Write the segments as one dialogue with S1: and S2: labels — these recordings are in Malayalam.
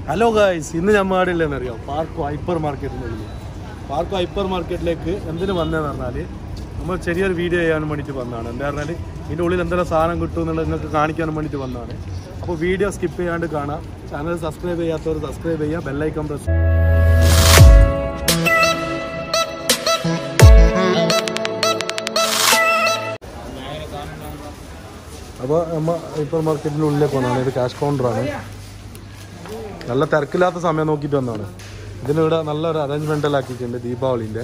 S1: ഹലോ ഗായ്സ് ഇന്ന് ഞാൻ മാടില്ലെന്ന് അറിയാം പാർക്ക് ഹൈപ്പർ മാർക്കറ്റിനുള്ളിൽ പാർക്ക് ഹൈപ്പർ മാർക്കറ്റിലേക്ക് എന്തിനു വന്നതെന്ന് പറഞ്ഞാൽ നമ്മൾ ചെറിയൊരു വീഡിയോ ചെയ്യാൻ വേണ്ടിയിട്ട് വന്നതാണ് എന്താ പറഞ്ഞാൽ ഇതിൻ്റെ ഉള്ളിൽ എന്തെല്ലാം സാധനം കിട്ടും എന്നുള്ളത് നിങ്ങൾക്ക് കാണിക്കാൻ വേണ്ടിയിട്ട് വന്നതാണ് അപ്പോൾ വീഡിയോ സ്കിപ്പ് ചെയ്യാണ്ട് കാണാം ചാനൽ സബ്സ്ക്രൈബ് ചെയ്യാത്തവർ സബ്സ്ക്രൈബ് ചെയ്യുക ബെല്ലൈക്കൺ പ്രസ് അപ്പോൾ നമ്മൾ ഹൈപ്പർ മാർക്കറ്റിൻ്റെ ഉള്ളിലേക്ക് വന്നതാണ് ഇത് ക്യാഷ് കൗണ്ടറാണ് നല്ല തിരക്കില്ലാത്ത സമയം നോക്കിയിട്ട് വന്നതാണ് ഇതിനിവിടെ നല്ലൊരു അറേഞ്ച്മെൻ്റെല്ലാം ആക്കിയിട്ടുണ്ട് ദീപാവലിൻ്റെ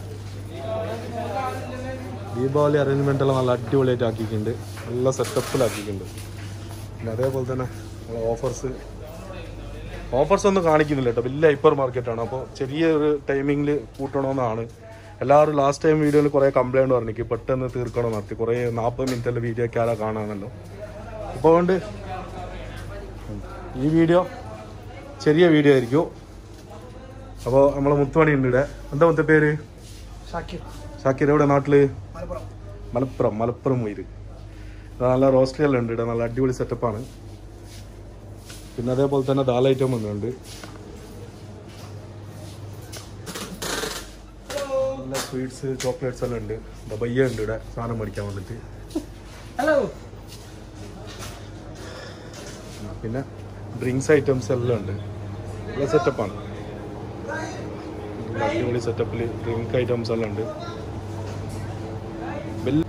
S1: ദീപാവലി അറേഞ്ച്മെൻ്റ് എല്ലാം നല്ല അടിപൊളിയായിട്ട് ആക്കിയിട്ടുണ്ട് നല്ല സെറ്റപ്പിലാക്കിയിട്ടുണ്ട് പിന്നെ അതേപോലെ തന്നെ നമ്മളെ ഓഫേഴ്സ് ഓഫേഴ്സ് ഒന്നും കാണിക്കുന്നില്ല കേട്ടോ വലിയ ഹൈപ്പർ മാർക്കറ്റാണ് അപ്പോൾ ചെറിയൊരു ടൈമിങ്ങിൽ കൂട്ടണമെന്നാണ് എല്ലാവരും ലാസ്റ്റ് ടൈം വീഡിയോയിൽ കുറേ കംപ്ലൈൻറ്റ് പറഞ്ഞിക്ക് പെട്ടെന്ന് തീർക്കണം നടത്തി കുറേ നാൽപ്പത് മിനിറ്റല്ലേ വീഡിയോ ഒക്കെ ആരാ കാണാമല്ലോ അപ്പോൾ അതുകൊണ്ട് ഈ വീഡിയോ ചെറിയ വീഡിയോ ആയിരിക്കും അപ്പോൾ നമ്മളെ മുത്തുമണി ഉണ്ട് ഇവിടെ എന്താ മുത്ത പേര്
S2: ഷാക്കിർ
S1: ഷാക്കിർ എവിടെ നാട്ടില്
S2: മലപ്പുറം
S1: മലപ്പുറം മലപ്പുറം മൊയ്ര് നല്ല റോസ്റ്ററിയെല്ലാം ഉണ്ട് ഇവിടെ നല്ല അടിപൊളി സെറ്റപ്പാണ് പിന്നെ അതേപോലെ തന്നെ ദാൽ ഐറ്റം ഒന്നുണ്ട് നല്ല സ്വീറ്റ്സ് ചോക്ലേറ്റ്സ് എല്ലാം ഉണ്ട് ബയ്യ ഉണ്ട് ഇവിടെ സാധനം മേടിക്കാൻ വന്നിട്ട്
S2: ഹലോ
S1: പിന്നെ ഡ്രിങ്ക്സ് ഐറ്റംസ് എല്ലാം ഉണ്ട് നല്ല സെറ്റപ്പാണ് നല്ല അടിപൊളി സെറ്റപ്പിൽ ഡ്രിങ്ക് ഐറ്റംസ് എല്ലാം ഉണ്ട് വെല്ല-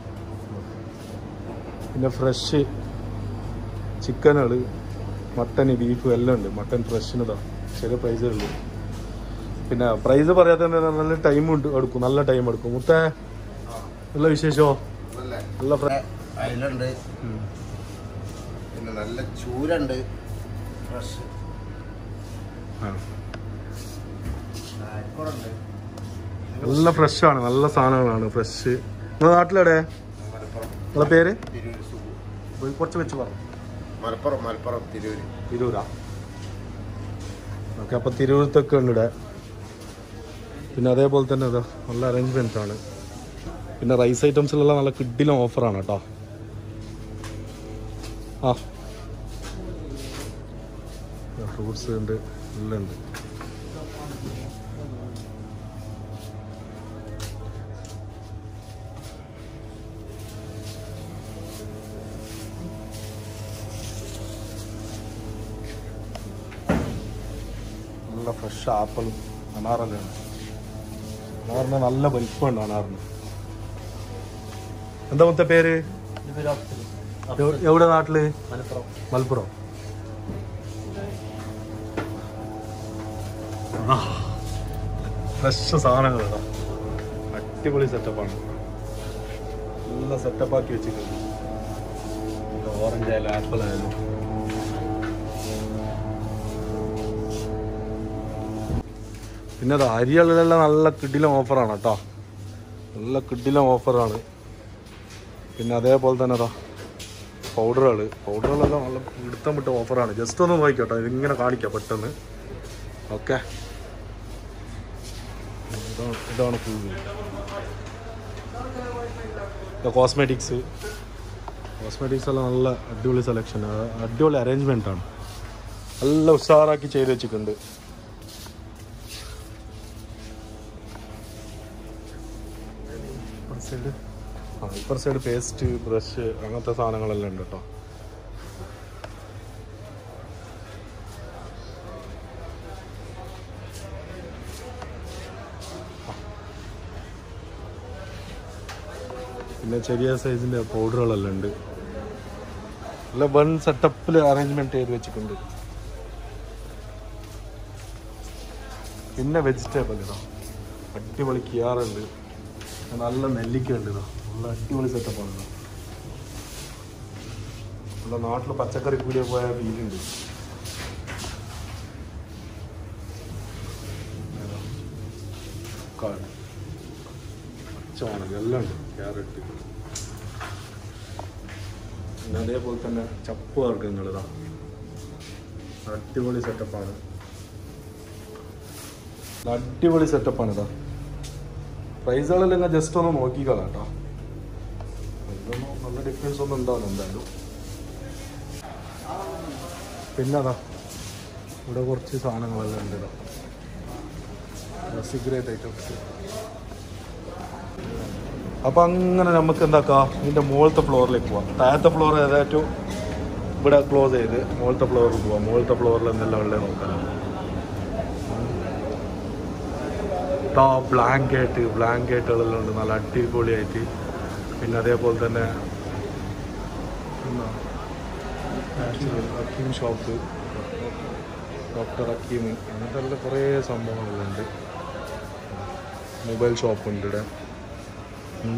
S1: പിന്നെ ഫ്രഷ് ചിക്കനുകൾ മട്ടൻ ബീഫ് എല്ലാം ഉണ്ട് മട്ടൻ ഫ്രഷിന് ഇതാ ചെറിയ പ്രൈസേ ഉള്ളൂ പിന്നെ പ്രൈസ് പറയാത്ത നല്ല ടൈം ഉണ്ട് എടുക്കും നല്ല ടൈം എടുക്കും മുത്ത നല്ല വിശേഷമോ നല്ല ഫ്ര
S3: അയലുണ്ട്
S1: ഉം.
S3: പിന്നെ നല്ല ചൂരുണ്ട് ഫ്രഷ്
S1: ആ.
S3: ആയിക്കോടുണ്ട്
S1: നല്ല ഫ്രഷാണ് നല്ല സാധനങ്ങളാണ് ഫ്രഷ് നിങ്ങളുടെ നാട്ടിലെവിടെ
S3: മലപ്പുറം
S1: നിങ്ങളെ പേര്
S3: തിരൂര് സൂ
S1: പോയി കുറച്ച് വെച്ച് പറഞ്ഞു
S3: മലപ്പുറം മലപ്പുറം തിരൂര്
S1: തിരൂരാ ഓക്കെ അപ്പോൾ തിരൂരത്തൊക്കെ ഉണ്ട് ഇവിടെ പിന്നെ അതേപോലെ തന്നെ അതാ നല്ല അറേഞ്ച്മെൻറ്റ്സ് ആണ് പിന്നെ റൈസ് ഐറ്റംസിലുള്ള നല്ല കിഡിലും ഓഫറാണ് കേട്ടോ ആ ഫ്രൂട്ട്സ് ഉണ്ട് എല്ലാം ഉണ്ട് നല്ല ഫ്രഷ് ആപ്പിളും അനാറെല്ലാം ഉണ്ട് അനാറിന് നല്ല വലിപ്പമുണ്ട് അനാറിന് എന്താ മൊത്ത പേര് എവ്- എവിടെ നാട്ടില്
S2: മലപ്പുറം
S1: മലപ്പുറം ഫ്രഷ് സാധനങ്ങളാ അടിപൊളി സെറ്റപ്പാണ് നല്ല സെറ്റപ്പാക്കി വെച്ചിട്ടുണ്ട് ഓറഞ്ച് ആയാലും ആപ്പിൾ ആയാലും പിന്നെ അത് അരികളിലെല്ലാം നല്ല കിടിലം ഓഫറാണ് കേട്ടോ നല്ല കിടിലം ഓഫറാണ് പിന്നെ അതേപോലെ തന്നെ അതാ പൗഡറുകൾ പൗഡറുകളെല്ലാം നല്ല എടുത്താൻ വിട്ട ഓഫറാണ് ജസ്റ്റ് ഒന്ന് നോക്കിക്കോട്ടോ ഇതിങ്ങനെ കാണിക്കാം പെട്ടെന്ന് ഓക്കെ ഇതാണ് ഇതാണ് ഫുൾ കോസ്മെറ്റിക്സ് കോസ്മെറ്റിക്സ് എല്ലാം നല്ല അടിപൊളി സെലക്ഷൻ അടിപൊളി അറേഞ്ച്മെൻ്റ് ആണ് നല്ല ഉഷാറാക്കി ചെയ്ത് വെച്ചിട്ടുണ്ട് സൈഡ് ആ ഇപ്പർ സൈഡ് പേസ്റ്റ് ബ്രഷ് അങ്ങനത്തെ സാധനങ്ങളെല്ലാം ഉണ്ട് കേട്ടോ പിന്നെ ചെറിയ സൈസിൻ്റെ പൗഡറുകളെല്ലാം ഉണ്ട് നല്ല വൺ സെറ്റപ്പിൽ അറേഞ്ച്മെന്റ് ചെയ്ത് വെച്ചിട്ടുണ്ട് പിന്നെ വെജിറ്റബിൾ ഇതാ അടിപൊളി കിയാറുണ്ട് നല്ല നെല്ലിക്ക ഉണ്ട് ഇതാ നല്ല അടിപൊളി സെറ്റപ്പാണ് ഇതാ നല്ല നാട്ടിൽ പച്ചക്കറി കൂടിയ പോയ ഫീലുണ്ട് പച്ചമുളക് എല്ലാം ഉണ്ട് ക്യാരറ്റ് പിന്നെ അതേപോലെ തന്നെ ചപ്പ് വർഗ്ഗങ്ങൾ ഇതാ അടിപൊളി സെറ്റപ്പാണ് അടിപൊളി സെറ്റപ്പാണ് ഇതാ പ്രൈസുകളെല്ലാം ജസ്റ്റ് ഒന്ന് നോക്കിക്കളാം കേട്ടോ ഇതൊന്നും നല്ല ഡിഫറൻസ് ഒന്നും ഉണ്ടാവും എന്തായാലും പിന്നെ അതാ ഇവിടെ കുറച്ച് സാധനങ്ങളെല്ലാം ഉണ്ട് ഇതാ. സിഗരറ്റ് ഐറ്റംസ് അപ്പൊ അങ്ങനെ നമുക്ക് എന്താക്കാം ഇതിന്റെ മുകളിലത്തെ ഫ്ലോറിലേക്ക് പോവാം താഴത്തെ ഫ്ലോർ ഏതായിട്ടും ഇവിടെ ക്ലോസ് ചെയ്ത് മുകളിലത്തെ ഫ്ലോറിൽ പോവാം മുകളിലത്തെ ഫ്ലോറിൽ എന്തെല്ലാം ഉള്ളത് നോക്കാനാണ് ആ ബ്ലാങ്കറ്റ് ബ്ലാങ്കറ്റുകളെല്ലാം ഉണ്ട് നല്ല അടിപൊളിയായിട്ട് പിന്നെ അതേപോലെ തന്നെ ഹക്കീം ഷോപ്പ് ഡോക്ടർ ഹക്കീം അങ്ങനത്തെ കുറേ സംഭവങ്ങളുണ്ട് മൊബൈൽ ഷോപ്പ് ഉണ്ട് ഇവിടെ ഉം.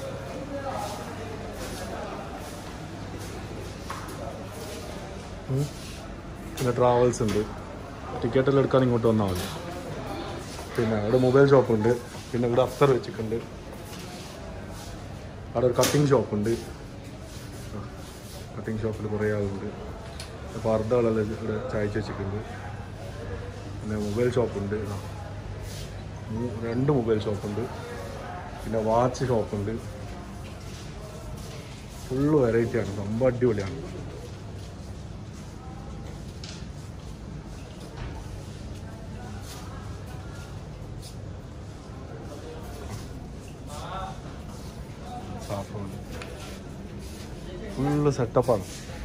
S1: ഉം. പിന്നെ ട്രാവൽസ് ഉണ്ട് ടിക്കറ്റെല്ലാം എടുക്കാൻ ഇങ്ങോട്ട് വന്നാൽ മതി പിന്നെ അവിടെ മൊബൈൽ ഷോപ്പ് ഉണ്ട് പിന്നെ ഇവിടെ അഫ്സർ വെച്ചിട്ടുണ്ട് അവിടെ ഒരു കട്ടിങ് ഷോപ്പ് ഉണ്ട് കട്ടിങ് ഷോപ്പിൽ കുറേ ആളുണ്ട് പർദ്ദകളെല്ലാം ഇവിടെ ചായച്ച് വെച്ചിട്ടുണ്ട് പിന്നെ മൊബൈൽ ഷോപ്പുണ്ട് ഇതാ. മൂ- രണ്ട് മൊബൈൽ ഷോപ്പുണ്ട് പിന്നെ വാച്ച് ഷോപ്പുണ്ട് ഫുള്ള് വെറൈറ്റിയാണ് സംഭവം അടിപൊളിയാണ് സാഫ്രോൺ ഫുള്ള് സെറ്റപ്പാണ്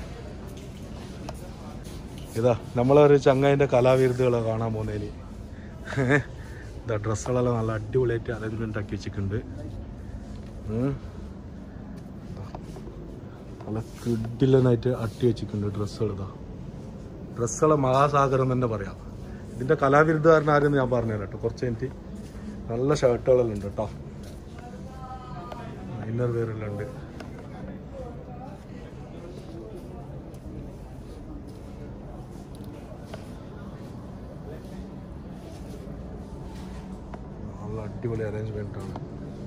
S1: ഇതാ നമ്മളൊരു ചങ്ങായിൻ്റെ കലാവിരുദ്ധകളെ കാണാൻ പോകുന്നതിന് ഇതാ ഡ്രസ്സുകളെല്ലാം നല്ല അടിപൊളിയായിട്ട് അറേഞ്ച്മെൻ്റ് ആക്കി വെച്ചിട്ടുണ്ട് ഉം. ദാ. നല്ല കിഡിലനായിട്ട് അട്ടി വെച്ചിട്ടുണ്ട് ഡ്രസ്സുകൾ ഇതാ ഡ്രസ്സുകളെ മഹാസാഗരം തന്നെ പറയാം ഇതിൻ്റെ കലാവിരുദ്ധകാരൻ ആരെന്ന് ഞാൻ പറഞ്ഞു കേട്ടോ കുറച്ച് എനിക്ക് നല്ല ഷർട്ടുകളെല്ലാം ഉണ്ട് കേട്ടോ ഇന്നർ വെയറെല്ലാം ഉണ്ട് നല്ല അടിപൊളി അറേഞ്ച്മെൻ്റ് ആണ്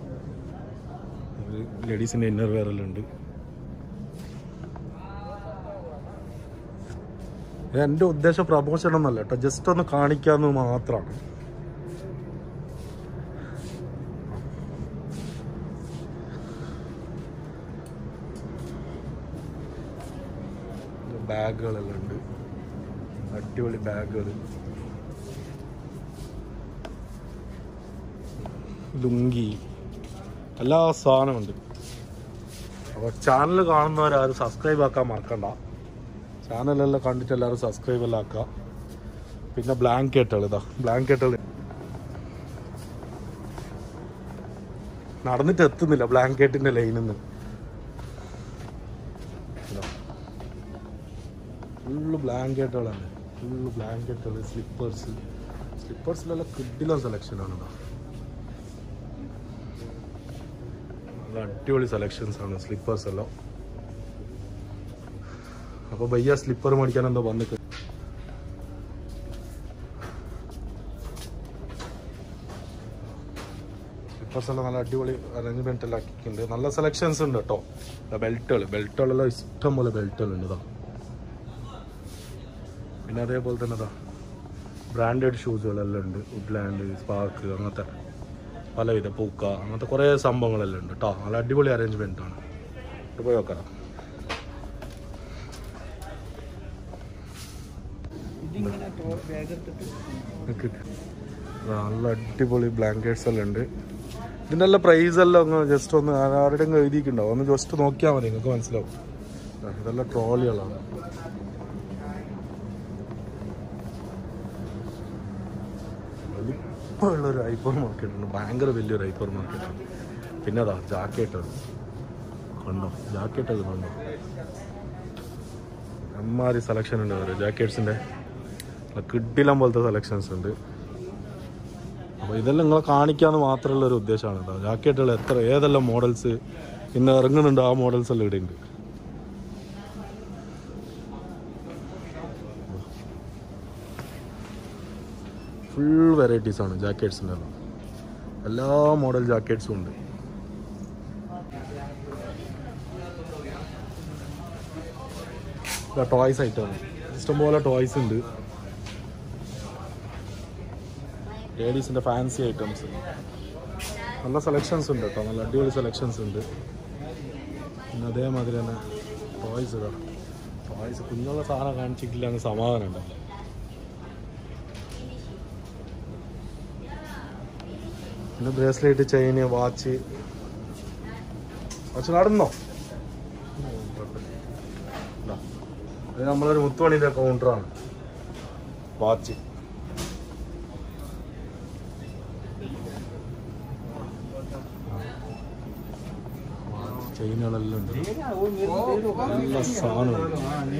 S1: ലേഡീസിൻ്റെ ഇന്നർ വെയർ എല്ലാം ഉണ്ട് ഇത് എൻ്റെ ഉദ്ദേശം പ്രമോഷൻ ഒന്നല്ല കേട്ടോ ജസ്റ്റ് ഒന്ന് കാണിക്കാന്ന് മാത്രമാണ് ബാഗുകളെല്ലാം ഉണ്ട് അടിപൊളി ബാഗുകൾ ലുങ്കി എല്ലാ സാധനമുണ്ട് അപ്പോൾ ചാനൽ കാണുന്നവരാരും സബ്സ്ക്രൈബ് ആക്കാൻ മറക്കണ്ട ചാനലെല്ലാം കണ്ടിട്ട് എല്ലാവരും സബ്സ്ക്രൈബ് എല്ലാം ആക്കുക പിന്നെ ബ്ലാങ്കറ്റുകൾ ഇതാ ബ്ലാങ്കറ്റുകൾ നടന്നിട്ട് എത്തുന്നില്ല ബ്ലാങ്കറ്റിന്റെ ലൈനിൽ നിന്ന് ഫുള്ള് ബ്ലാങ്കറ്റുകളാണ് ഫുള്ള് ബ്ലാങ്കറ്റുകൾ സ്ലിപ്പേഴ്സ് സ്ലിപ്പേഴ്സിലെല്ലാം കിഡിലോ സെലക്ഷനാണ് ഇതാ നല്ല അടിപൊളി സെലക്ഷൻസ് ആണ് സ്ലിപ്പേഴ്സ് എല്ലാം അപ്പൊ ഭയ്യ സ്ലിപ്പർ മേടിക്കാൻ എന്തോ വന്നിട്ട് സ്ലിപ്പേഴ്സ് എല്ലാം നല്ല അടിപൊളി അറേഞ്ച്മെന്റ് എല്ലാം ആക്കിയിട്ടുണ്ട് നല്ല സെലക്ഷൻസ് ഉണ്ട് കേട്ടോ ബെൽറ്റുകൾ ബെൽറ്റുകളെല്ലാം ഇഷ്ടം പോലെ ബെൽറ്റുകൾ ഉണ്ട് ഇതാ പിന്നെ അതേപോലെ തന്നെ ഇതാ ബ്രാൻഡഡ് ഷൂസുകളെല്ലാം ഉണ്ട് വുഡ്ലാൻഡ് സ്പാർക്ക് അങ്ങനത്തെ പലവിധ പൂക്ക അങ്ങനത്തെ കുറേ സംഭവങ്ങളെല്ലാം ഉണ്ട് കേട്ടോ നല്ല അടിപൊളി അറേഞ്ച്മെന്റ് ആണ് ഇവിടെ പോയി നോക്കാം
S2: ഇതിങ്ങനെ ബാഗ് എടുത്തിട്ട്
S1: നിക്ക്. ആ, നല്ല അടിപൊളി ബ്ലാങ്കറ്റ്സ് എല്ലാം ഉണ്ട് ഇതിൻ്റെ എല്ലാം പ്രൈസ് എല്ലാം ഒന്ന് ജസ്റ്റ് ഒന്ന് ആരുടെയും എഴുതിയിട്ടുണ്ടാവും ഒന്ന് ജസ്റ്റ് നോക്കിയാൽ മതി നിങ്ങൾക്ക് മനസ്സിലാവും ആ, ഇതെല്ലാം ട്രോളികളാണ് വലിപ്പമുള്ള ഒരു ഹൈപ്പർ മാർക്കറ്റ് ഉണ്ട് ഭയങ്കര വലിയൊരു ഹൈപ്പർ മാർക്കറ്റ് ആണ് പിന്നെ അതാ ജാക്കറ്റ് കണ്ടോ ജാക്കറ്റ് അത് കണ്ടോ അമ്മാതിരി സെലക്ഷൻ ഉണ്ട് വേറെ ജാക്കറ്റ്സിൻ്റെ കിഡിലം പോലത്തെ സെലക്ഷൻസ് ഉണ്ട് അപ്പോൾ ഇതെല്ലാം നിങ്ങളെ കാണിക്കാന്ന് മാത്രമുള്ള ഒരു ഉദ്ദേശമാണ് കേട്ടോ ജാക്കറ്റുകൾ എത്ര ഏതെല്ലാം മോഡൽസ് ഇന്ന് ഇറങ്ങുന്നുണ്ട് ആ മോഡൽസ് എല്ലാം ഇവിടെ ഉണ്ട് ഫുൾ വെറൈറ്റീസ് ആണ് ജാക്കറ്റ്സിൻ്റെ എല്ലാം എല്ലാ മോഡൽ ജാക്കറ്റ്സും ഉണ്ട് ടോയ്സ് ഐറ്റമാണ് ഇഷ്ടംപോലെ ടോയ്സ് ഉണ്ട് ലേഡീസിൻ്റെ ഫാൻസി ഐറ്റംസ് നല്ല സെലക്ഷൻസ് ഉണ്ട് കേട്ടോ നല്ല അടിപൊളി സെലക്ഷൻസ് ഉണ്ട് പിന്നെ അതേമാതിരി തന്നെ ടോയ്സ് ഇതാ ടോയ്സ് കുഞ്ഞുള്ള സാധനം കാണിച്ചിട്ടില്ല എന്ന് സമാധാനം ഉണ്ടല്ലോ പിന്നെ ബ്രേസ്ലെറ്റ് ചെയിന് വാച്ച് വാച്ച് നടന്നോ ഇതാ. ഇത് നമ്മളൊരു മുത്തുമണിന്റെ കൗണ്ടറാണ് വാച്ച് ചെയിനുകളെല്ലാം ഉണ്ട് നല്ല സാധനമുണ്ട്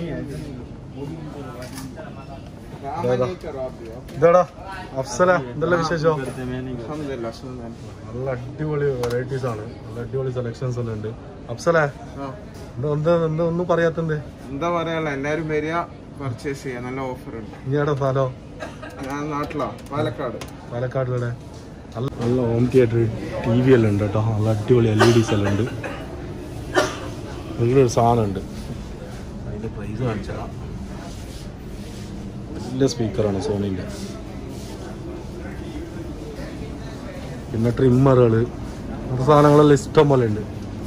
S1: ഇതാടാ അഫ്സല എന്തെല്ലാം വിശേഷം നല്ല അടിപൊളി വെറൈറ്റീസ് ആണ് നല്ല അടിപൊളി സെലക്ഷൻസ് എല്ലാം ഉണ്ട് അഫ്സല എന്താ എന്താ എന്താ ഒന്നും പറയാത്തത്
S2: എന്താ പറയാനുള്ള എല്ലാരും വരിക പർച്ചേസ് ചെയ്യാൻ നല്ല ഓഫർ ഉണ്ട്
S1: ഇനി എവിടെ സ്ഥലം
S2: ഞാൻ നാട്ടിലാ പാലക്കാട്
S1: പാലക്കാടിലൂടെ നല്ല നല്ല ഹോം തിയേറ്റർ ടി വി എല്ലാം ഉണ്ട് കേട്ടോ നല്ല അടിപൊളി എൽ ഇ ഡിസ് എല്ലാം ഉണ്ട് നല്ലൊരു സാധനമുണ്ട് അതിൻ്റെ പ്രൈസ് കാണിച്ചാൽ വലിയ സ്പീക്കറാണ് സോണീൻ്റെ പിന്നെ ട്രിമ്മറുകൾ അങ്ങനത്തെ സാധനങ്ങളെല്ലാം ഇഷ്ടം പോലെ ഉണ്ട്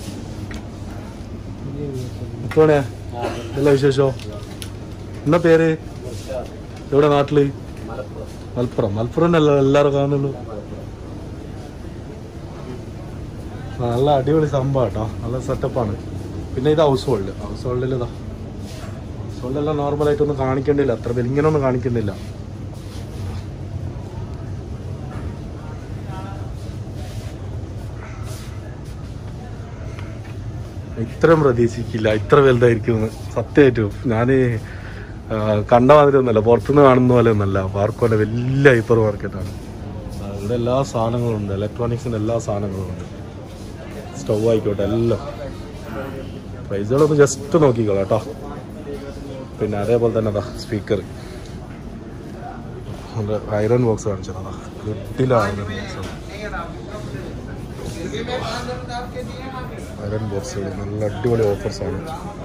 S1: എത്തോണേ നല്ല വിശേഷോ എന്നാ പേര് എവിടെ നാട്ടില് മലപ്പുറം മലപ്പുറം അല്ല എല്ലാവരും കാണുന്നുള്ളൂ ആ, നല്ല അടിപൊളി സംഭവം കേട്ടോ നല്ല സെറ്റപ്പാണ് പിന്നെ ഇത് ഹൗസ് ഹോൾഡ് ഹൗസ് ഹോൾഡിൽ ഇതാ ഹൗസ് ഹോൾഡെല്ലാം നോർമലായിട്ടൊന്നും കാണിക്കേണ്ടില്ല അത്ര വലിയ ഇങ്ങനെയൊന്നും കാണിക്കുന്നില്ല ഇത്രയും പ്രതീക്ഷിക്കില്ല ഇത്ര വലുതായിരിക്കും സത്യമായിട്ടും ഞാൻ കണ്ട മാതിരി ഒന്നല്ല പുറത്തുനിന്ന് കാണുന്ന പോലെ ഒന്നല്ല പാർക്കോന്റെ വലിയ ഹൈപ്പർ മാർക്കറ്റാണ് ആ, ഇവിടെ എല്ലാ സാധനങ്ങളും ഉണ്ട് ഇലക്ട്രോണിക്സിന്റെ എല്ലാ സാധനങ്ങളും ഉണ്ട് സ്റ്റൗ ആയിക്കോട്ടെ എല്ലാം പ്രൈസുകളൊന്ന് ജസ്റ്റ് നോക്കിക്കോളാം കേട്ടോ പിന്നെ അതേപോലെ തന്നെ അതാ സ്പീക്കർ ഐറൺ ബോക്സ് കാണിച്ചതാ വീട്ടിലെ ഐറൺ ബോക്സ് ഐറൺ ബോക്സ് നല്ല അടിപൊളി ഓഫേഴ്സ് ആണ്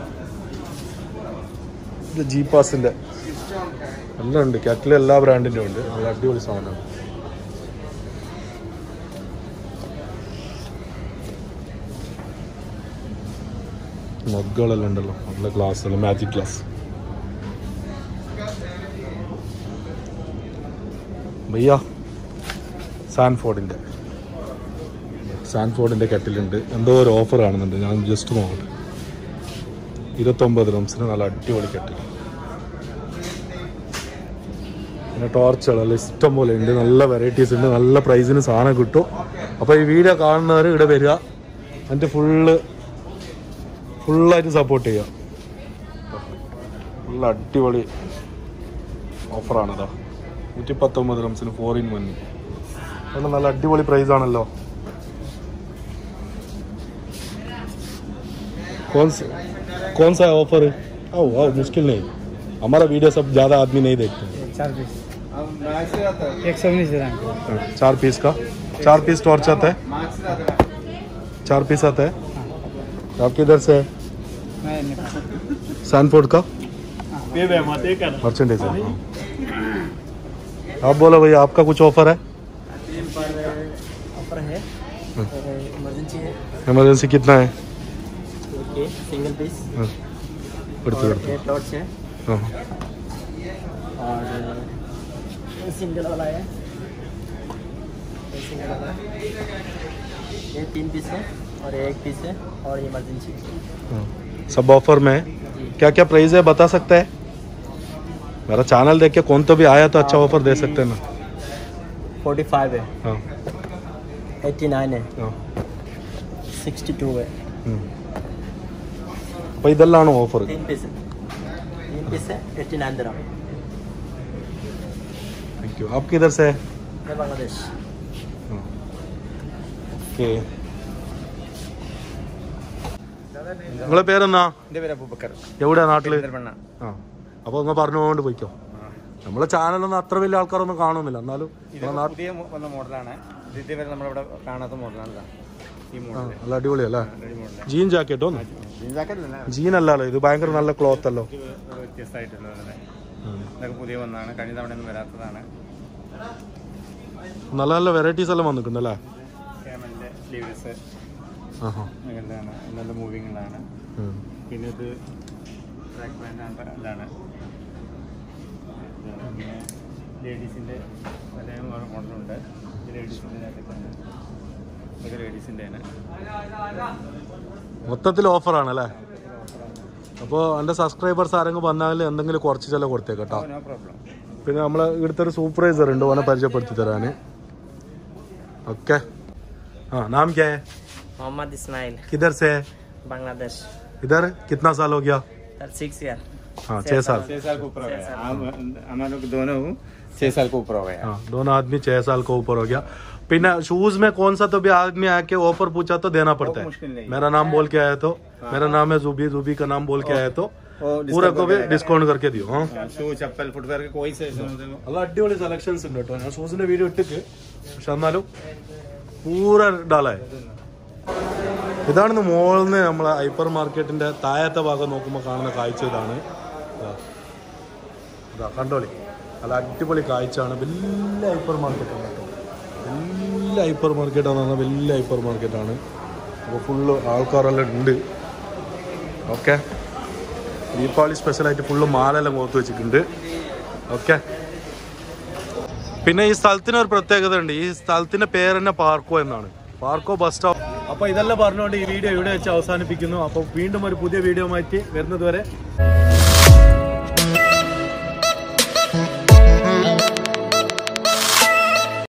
S1: ഇത് ജി പാസിന്റെ എല്ലാം ഉണ്ട് കാറ്റിൽ എല്ലാ ബ്രാൻഡിന്റെ ഉണ്ട് നല്ല അടിപൊളി സാധനമാണ് മഗ്ഗുകളെല്ലാം ഉണ്ടല്ലോ നല്ല ഗ്ലാസ് മാജിക് ഗ്ലാസ് ഭയ്യ സാൻഫോർഡിന്റെ സാൻഫോർഡിന്റെ കെറ്റിലുണ്ട് എന്തോ ഒരു ഓഫർ കാണുന്നുണ്ട് ഞാൻ ജസ്റ്റ് നോക്കട്ടെ ഇരുപത്തൊമ്പത് റംസിന് നല്ല അടിപൊളി കെറ്റിൽ പിന്നെ ടോർച്ചുകളെല്ലാം ഇഷ്ടം പോലെ ഉണ്ട് നല്ല വെറൈറ്റീസ് ഉണ്ട് നല്ല പ്രൈസിന് സാധനം കിട്ടും അപ്പോൾ ഈ വീഡിയോ കാണുന്നവർ ഇവിടെ വരിക എന്നിട്ട് ഫുള്ള് ഫുള്ളായിട്ട് സപ്പോർട്ട് ചെയ്യുക നല്ല അടിപൊളി ഓഫറാണതാ നൂറ്റി പത്തൊമ്പത് റംസിന് ഫോർ ഇൻ വൺ അതെല്ലാം നല്ല അടിപൊളി പ്രൈസ് ആണല്ലോ कौन सा कौन सा ऑफर है आओ आओ मुश्किल नहीं हमारा वीडियो सब ज़्यादा आदमी नहीं देखते हैं
S4: चार पीस
S2: अब मैक्स जाता है
S4: एक सौ उन्नीस ग्राम
S1: हाँ, चार पीस का चार पीस टॉर्च आता है
S2: मैक्स जाता है
S1: चार पीस आता है आप किधर से है
S4: मैं नेपाल
S1: सैनफोर्ड का मर्चेंडाइज है हाँ। आप बोलो भैया आपका कुछ ऑफर है
S5: ऑफर है और इमरजेंसी है
S1: इमरजेंसी कितना है
S5: ओके सिंगल पीस
S1: हाँ, बढ़ते
S5: और
S1: बढ़ते
S5: ये टॉर्च है
S1: हाँ
S5: और ये सिंगल वाला है ये सिंगल वाला है ये तीन पीस है और ये एक पीस है और इमरजेंसी
S1: हाँ। सब ऑफर में है क्या क्या प्राइस है बता सकते हैं मेरा चैनल देख के कौन तो भी आया तो अच्छा ऑफर दे सकते हैं ना
S5: फोर्टी फाइव है
S1: हाँ
S5: एट्टी नाइन है
S1: हाँ
S5: सिक्सटी टू है
S1: അപ്പോൾ ഇതെല്ലാമാണ് ഓഫർ
S5: तीन पीस है तीन पीस है एट्टी नाइन दरा
S1: താങ്ക് യു ആപ്പ് കിധർ സേ
S5: मैं बांग्लादेश
S1: ഓക്കെ നിങ്ങളെ പേരെന്നാ
S2: എൻ്റെ പേര് അബൂബക്കർ
S1: എവിടെയാ നാട്ടില്
S2: പെരിന്തൽമണ്ണ
S1: ആ അപ്പോൾ നിങ്ങൾ പറഞ്ഞുകൊണ്ട് പോയിക്കോ നമ്മളെ ചാനലൊന്നും അത്ര വലിയ ആൾക്കാരൊന്നും കാണുന്നില്ല എന്നാലും
S2: ഇത്
S1: നമ്മളെ നാട്ടിൽ
S2: പുതിയ മോ- വന്ന മോഡലാണ് ഇത് ഇതുവരെ നമ്മളിവിടെ കാണാത്ത മോഡലാണ് ഇതാ. ഈ
S1: ആ,
S2: മോഡൽ
S1: നല്ല അടിപൊളിയല്ലേ
S2: റെഡി മോഡൽ
S1: ജീൻ ജാക്കറ്റോ
S2: ജാക്കറ്റല്ല
S1: ജീൻ അല്ലല്ലോ ഇത് ഭയങ്കര നല്ല ക്ലോത്ത് അല്ലോ
S2: വ്യത്യസ്തമായിട്ടുള്ളത് ഇതൊക്കെ പുതിയ വന്നതാണ് കഴിഞ്ഞ തവണ ഒന്നും വരാത്തതാണ്
S1: നല്ല നല്ല വെറൈറ്റീസ് എല്ലാം വന്നിട്ടുണ്ടല്ലേ
S2: ക്യാമലിൻ്റെ സ്ലീവ്ലെസ്
S1: ആഹാ
S2: അങ്ങനെയാണ് നല്ല മൂവിങ്ങുകളാണ്
S1: ഉം.
S2: പിന്നെ ഇത് ട്രാക്ക് പാൻ്റ് ഇതാണ് പിന്നെ ലേഡീസിൻ്റെ പലയും വേറെ മോഡലുണ്ട് ഇത് ലേഡീസിൻ്റെ ഇത് ലേഡീസിൻ്റെ തന്നെ
S1: മൊത്തത്തിൽ ഓഫറാണ് അല്ലേ അപ്പോൾ എൻ്റെ സബ്സ്ക്രൈബേഴ്സ് ആരെങ്കിലും വന്നാൽ എന്തെങ്കിലും കുറച്ച് ചില കൊടുത്തേക്കട്ടോ
S2: നോ പ്രോബ്ലം
S1: പിന്നെ നമ്മളെ ഇവിടുത്തെ ഒരു സൂപ്പർവൈസർ ഉണ്ട് ഓനെ പരിചയപ്പെടുത്തി തരാൻ ഓക്കെ हाँ नाम क्या है
S5: मोहम्मद इस्माइल
S1: किधर से है
S5: बांग्लादेश
S1: इधर कितना साल हो गया
S5: सर सिक्स ईयर
S1: हाँ छः साल
S2: छः साल को ऊपर हो गया हम हमारे लोग दोनों छः साल को ऊपर हो गया
S1: हाँ दोनों आदमी छह साल को ऊपर हो गया पिना शूज में कौन सा तो भी आदमी आके ऑफर पूछा तो देना पड़ता है
S2: मुश्किल नहीं
S1: मेरा नाम बोल के आया तो मेरा नाम है जुबी जुबी का नाम बोल के आया तो
S2: वो
S1: पूरा को भी
S2: करके
S1: डिस्काउंट करके दियो हाँ
S2: ഷൂ ചപ്പൽ ഫുട്വെയർ कोई सेशन
S1: നല്ല അടിപൊളി സെലക്ഷൻസ് ഉണ്ട് കേട്ടോ ഞാൻ ഷൂസിന്റെ വീഡിയോ ഇട്ടിട്ട് പക്ഷെ എന്നാലും പൂര ഡാലായി ഇതാണ് മോളിന്ന് നമ്മളെ ഹൈപ്പർ മാർക്കറ്റിന്റെ താഴത്തെ ഭാഗം നോക്കുമ്പോൾ കാണുന്ന കാഴ്ച ഇതാണ് ഇതാ. ഇതാ കണ്ടോളി നല്ല അടിപൊളി കാഴ്ചയാണ് വലിയ ഹൈപ്പർ മാർക്കറ്റാണ് കേട്ടോ വലിയ ഹൈപ്പർ മാർക്കറ്റാന്ന് പറഞ്ഞാൽ വലിയ ഹൈപ്പർ മാർക്കറ്റാണ് അപ്പോൾ ഫുള്ള് ആൾക്കാരെല്ലാം ഉണ്ട് ഓക്കെ ദീപാവലി സ്പെഷ്യലായിട്ട് ഫുള്ള് മാലെല്ലാം കോർത്ത് വെച്ചിട്ടുണ്ട് ഓക്കെ പിന്നെ ഈ സ്ഥലത്തിന് ഒരു പ്രത്യേകത ഉണ്ട് ഈ സ്ഥലത്തിന്റെ പേര് തന്നെ പാർക്കോ എന്നാണ് പാർക്കോ ബസ് സ്റ്റോപ്പ് അപ്പൊ ഇതെല്ലാം പറഞ്ഞുകൊണ്ട് ഈ വീഡിയോ ഇവിടെ വെച്ച് അവസാനിപ്പിക്കുന്നു അപ്പൊ വീണ്ടും ഒരു പുതിയ വീഡിയോ മാറ്റി വരുന്നത് വരെ